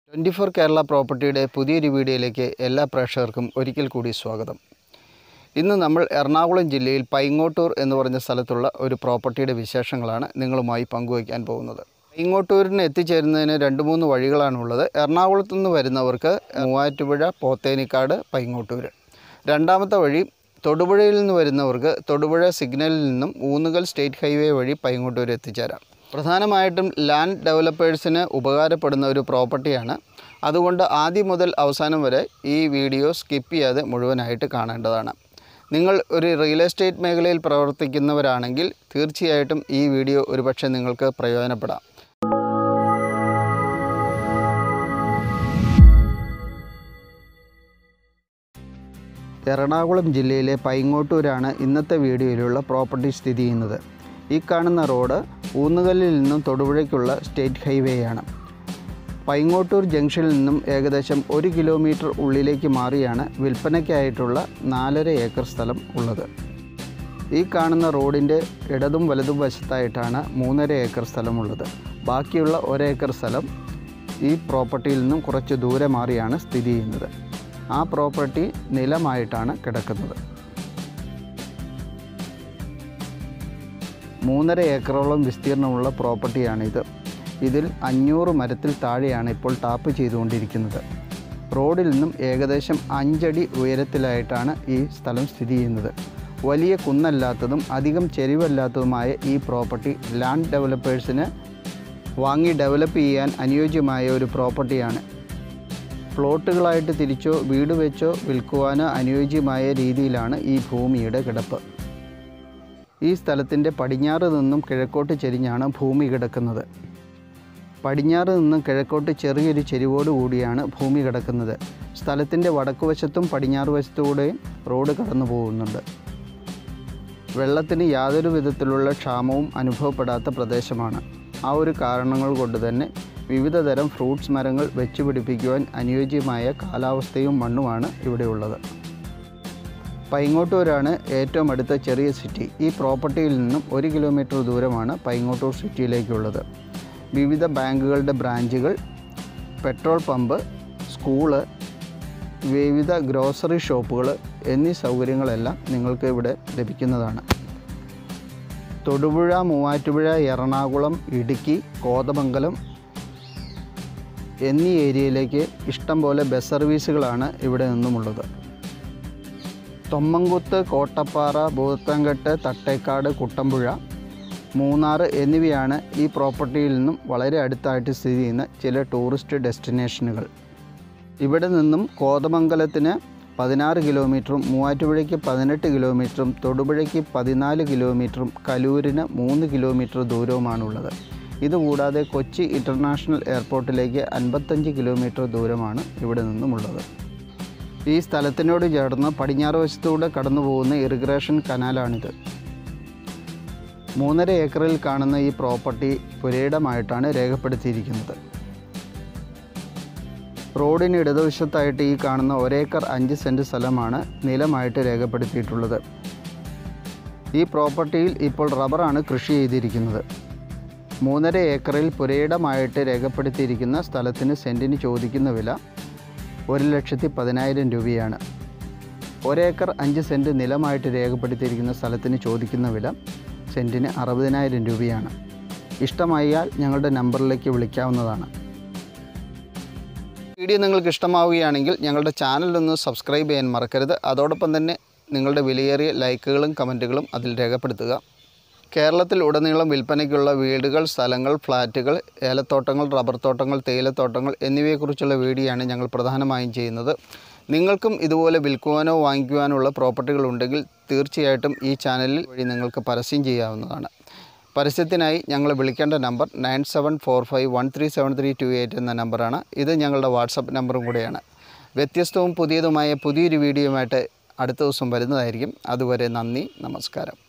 twenty four Kerala പ്രോപ്പർട്ടിയുടെ പുതിയൊരു വീഡിയോയിലേക്ക് എല്ലാ പ്രേക്ഷകർക്കും ഒരിക്കൽ കൂടി സ്വാഗതം ഇന്ന് നമ്മൾ എറണാകുളം ജില്ലയിൽ പൈങ്ങോട്ടൂർ എന്ന് പറഞ്ഞ സ്ഥലത്തുള്ള ഒരു പ്രോപ്പർട്ടിയുടെ വിശേഷങ്ങളാണ് നിങ്ങളുമായി പങ്കുവയ്ക്കാൻ പോകുന്നത് പൈങ്ങോട്ടൂരിന് എത്തിച്ചേരുന്നതിന് രണ്ട് മൂന്ന് വഴികളാണുള്ളത് എറണാകുളത്തു നിന്ന് വരുന്നവർക്ക് മൂവാറ്റുപുഴ പോത്തേനിക്കാട് പൈങ്ങോട്ടൂർ രണ്ടാമത്തെ വഴി തൊടുപുഴയിൽ നിന്ന് വരുന്നവർക്ക് തൊടുപുഴ സിഗ്നലിൽ നിന്നും ഊന്നുകൽ സ്റ്റേറ്റ് ഹൈവേ വഴി പൈങ്ങോട്ടൂർ എത്തിച്ചേരാം പ്രധാനമായിട്ടും ലാൻഡ് ഡെവലപ്പേഴ്സിന് ഉപകാരപ്പെടുന്ന ഒരു പ്രോപ്പർട്ടിയാണ് അതുകൊണ്ട് ആദ്യം മുതൽ അവസാനം വരെ ഈ വീഡിയോ സ്കിപ്പ് ചെയ്യാതെ മുഴുവനായിട്ട് കാണേണ്ടതാണ് നിങ്ങൾ ഒരു റിയൽ എസ്റ്റേറ്റ് മേഖലയിൽ പ്രവർത്തിക്കുന്നവരാണെങ്കിൽ തീർച്ചയായിട്ടും ഈ വീഡിയോ ഒരുപക്ഷെ നിങ്ങൾക്ക് പ്രയോജനപ്പെടാം എറണാകുളം ജില്ലയിലെ പൈങ്ങോട്ടൂരാണ് ഇന്നത്തെ വീഡിയോയിലുള്ള പ്രോപ്പർട്ടി സ്ഥിതി ചെയ്യുന്നത് ഈ കാണുന്ന റോഡ് ഊന്നുകല്ലിൽ നിന്നും തൊടുപുഴയ്ക്കുള്ള സ്റ്റേറ്റ് ഹൈവേയാണ് പൈങ്ങോട്ടൂർ ജംഗ്ഷനിൽ നിന്നും ഏകദേശം ഒരു കിലോമീറ്റർ ഉള്ളിലേക്ക് മാറിയാണ് വിൽപ്പനയ്ക്കായിട്ടുള്ള നാലര ഏക്കർ സ്ഥലം ഉള്ളത് ഈ കാണുന്ന റോഡിൻ്റെ ഇടതും വലതും വശത്തായിട്ടാണ് മൂന്നര ഏക്കർ സ്ഥലമുള്ളത് ബാക്കിയുള്ള ഒരേക്കർ സ്ഥലം ഈ പ്രോപ്പർട്ടിയിൽ നിന്നും കുറച്ച് ദൂരെ മാറിയാണ് സ്ഥിതി ചെയ്യുന്നത് ആ പ്രോപ്പർട്ടി നിലമായിട്ടാണ് കിടക്കുന്നത് മൂന്നര ഏക്കറോളം വിസ്തീർണമുള്ള പ്രോപ്പർട്ടിയാണിത് ഇതിൽ അഞ്ഞൂറ് മരത്തിൽ താഴെയാണ് ഇപ്പോൾ ടാപ്പ് ചെയ്തുകൊണ്ടിരിക്കുന്നത് റോഡിൽ നിന്നും ഏകദേശം അഞ്ചടി ഉയരത്തിലായിട്ടാണ് ഈ സ്ഥലം സ്ഥിതി ചെയ്യുന്നത് വലിയ കുന്നല്ലാത്തതും അധികം ചെരിവല്ലാത്തതുമായ ഈ പ്രോപ്പർട്ടി ലാൻഡ് ഡെവലപ്പേഴ്സിന് വാങ്ങി ഡെവലപ്പ് ചെയ്യാൻ അനുയോജ്യമായ ഒരു പ്രോപ്പർട്ടിയാണ് പ്ലോട്ടുകളായിട്ട് തിരിച്ചോ വീട് വെച്ചോ വിൽക്കുവാനോ അനുയോജ്യമായ രീതിയിലാണ് ഈ ഭൂമിയുടെ കിടപ്പ് ഈ സ്ഥലത്തിൻ്റെ പടിഞ്ഞാറ് നിന്നും കിഴക്കോട്ട് ചെരിഞ്ഞാണ് ഭൂമി കിടക്കുന്നത് പടിഞ്ഞാറ് നിന്നും കിഴക്കോട്ട് ചെറിയൊരു ചെരിവോട് കൂടിയാണ് ഭൂമി കിടക്കുന്നത് സ്ഥലത്തിൻ്റെ വടക്കുവശത്തും പടിഞ്ഞാറ് വശത്തൂടെയും റോഡ് കടന്നു പോകുന്നുണ്ട് വെള്ളത്തിന് യാതൊരു വിധത്തിലുള്ള ക്ഷാമവും അനുഭവപ്പെടാത്ത പ്രദേശമാണ് ആ ഒരു കാരണങ്ങൾ കൊണ്ട് തന്നെ വിവിധ തരം ഫ്രൂട്ട്സ് മരങ്ങൾ വെച്ച് പിടിപ്പിക്കുവാൻ അനുയോജ്യമായ കാലാവസ്ഥയും മണ്ണുമാണ് ഇവിടെയുള്ളത് പൈങ്ങോട്ടൂരാണ് ഏറ്റവും അടുത്ത ചെറിയ സിറ്റി ഈ പ്രോപ്പർട്ടിയിൽ നിന്നും ഒരു കിലോമീറ്റർ ദൂരമാണ് പൈങ്ങോട്ടൂർ സിറ്റിയിലേക്കുള്ളത് വിവിധ ബാങ്കുകളുടെ ബ്രാഞ്ചുകൾ പെട്രോൾ പമ്പ് സ്കൂള് വിവിധ ഗ്രോസറി ഷോപ്പുകൾ എന്നീ സൗകര്യങ്ങളെല്ലാം നിങ്ങൾക്ക് ഇവിടെ ലഭിക്കുന്നതാണ് തൊടുപുഴ മൂവാറ്റുപുഴ എറണാകുളം ഇടുക്കി കോതമംഗലം എന്നീ ഏരിയയിലേക്ക് ഇഷ്ടം പോലെ ബസ് സർവീസുകളാണ് ഇവിടെ നിന്നുമുള്ളത് തൊമ്മൻകുത്ത് കോട്ടപ്പാറ ഭൂത്തങ്കട്ട് തട്ടേക്കാട് കുട്ടമ്പുഴ മൂന്നാർ എന്നിവയാണ് ഈ പ്രോപ്പർട്ടിയിൽ നിന്നും വളരെ അടുത്തായിട്ട് സ്ഥിതി ചെയ്യുന്ന ചില ടൂറിസ്റ്റ് ഡെസ്റ്റിനേഷനുകൾ ഇവിടെ നിന്നും കോതമംഗലത്തിന് പതിനാറ് കിലോമീറ്ററും മൂവാറ്റുപുഴയ്ക്ക് പതിനെട്ട് കിലോമീറ്ററും തൊടുപുഴയ്ക്ക് പതിനാല് കിലോമീറ്ററും കലൂരിന് മൂന്ന് കിലോമീറ്റർ ദൂരവുമാണുള്ളത് ഇതുകൂടാതെ കൊച്ചി ഇൻ്റർനാഷണൽ എയർപോർട്ടിലേക്ക് അൻപത്തഞ്ച് കിലോമീറ്റർ ദൂരമാണ് ഇവിടെ നിന്നുമുള്ളത് ഈ സ്ഥലത്തിനോട് ചേർന്ന് പടിഞ്ഞാറ് വശത്തൂടെ കടന്നു പോകുന്ന ഇറിഗ്രേഷൻ കനാലാണിത് മൂന്നര ഏക്കറിൽ കാണുന്ന ഈ പ്രോപ്പർട്ടി പുരയിടമായിട്ടാണ് രേഖപ്പെടുത്തിയിരിക്കുന്നത് റോഡിന് ഇടതുവശത്തായിട്ട് ഈ കാണുന്ന ഒരേക്കർ അഞ്ച് സെൻറ്റ് സ്ഥലമാണ് നിലമായിട്ട് രേഖപ്പെടുത്തിയിട്ടുള്ളത് ഈ പ്രോപ്പർട്ടിയിൽ ഇപ്പോൾ റബ്ബറാണ് കൃഷി ചെയ്തിരിക്കുന്നത് മൂന്നര ഏക്കറിൽ പുരയിടമായിട്ട് രേഖപ്പെടുത്തിയിരിക്കുന്ന സ്ഥലത്തിന് സെൻറ്റിന് ചോദിക്കുന്ന വില ഒരു ലക്ഷത്തി പതിനായിരം രൂപയാണ് ഒരേക്കർ അഞ്ച് സെൻറ്റ് നിലമായിട്ട് രേഖപ്പെടുത്തിയിരിക്കുന്ന സ്ഥലത്തിന് ചോദിക്കുന്ന വില സെൻറ്റിന് അറുപതിനായിരം രൂപയാണ് ഇഷ്ടമായാൽ ഞങ്ങളുടെ നമ്പറിലേക്ക് വിളിക്കാവുന്നതാണ് വീഡിയോ നിങ്ങൾക്ക് ഇഷ്ടമാവുകയാണെങ്കിൽ ഞങ്ങളുടെ ചാനലൊന്ന് സബ്സ്ക്രൈബ് ചെയ്യാൻ മറക്കരുത് അതോടൊപ്പം തന്നെ നിങ്ങളുടെ വിലയേറിയ ലൈക്കുകളും കമൻറ്റുകളും അതിൽ രേഖപ്പെടുത്തുക കേരളത്തിൽ ഉടനീളം വിൽപ്പനയ്ക്കുള്ള വീടുകൾ സ്ഥലങ്ങൾ ഫ്ലാറ്റുകൾ ഏലത്തോട്ടങ്ങൾ റബ്ബർ തോട്ടങ്ങൾ തേയിലത്തോട്ടങ്ങൾ എന്നിവയെക്കുറിച്ചുള്ള വീഡിയോയാണ് ഞങ്ങൾ പ്രധാനമായും ചെയ്യുന്നത് നിങ്ങൾക്കും ഇതുപോലെ വിൽക്കുവാനോ വാങ്ങിക്കുവാനോ ഉള്ള പ്രോപ്പർട്ടികൾ ഉണ്ടെങ്കിൽ തീർച്ചയായിട്ടും ഈ ചാനലിൽ വഴി നിങ്ങൾക്ക് പരസ്യം ചെയ്യാവുന്നതാണ് പരസ്യത്തിനായി ഞങ്ങൾ വിളിക്കേണ്ട number nine seven four five one three seven three two eight എന്ന നമ്പറാണ് ഇത് ഞങ്ങളുടെ വാട്സപ്പ് നമ്പറും കൂടെയാണ് വ്യത്യസ്തവും പുതിയതുമായ പുതിയൊരു വീഡിയോയുമായിട്ട് അടുത്ത ദിവസം വരുന്നതായിരിക്കും അതുവരെ നന്ദി നമസ്കാരം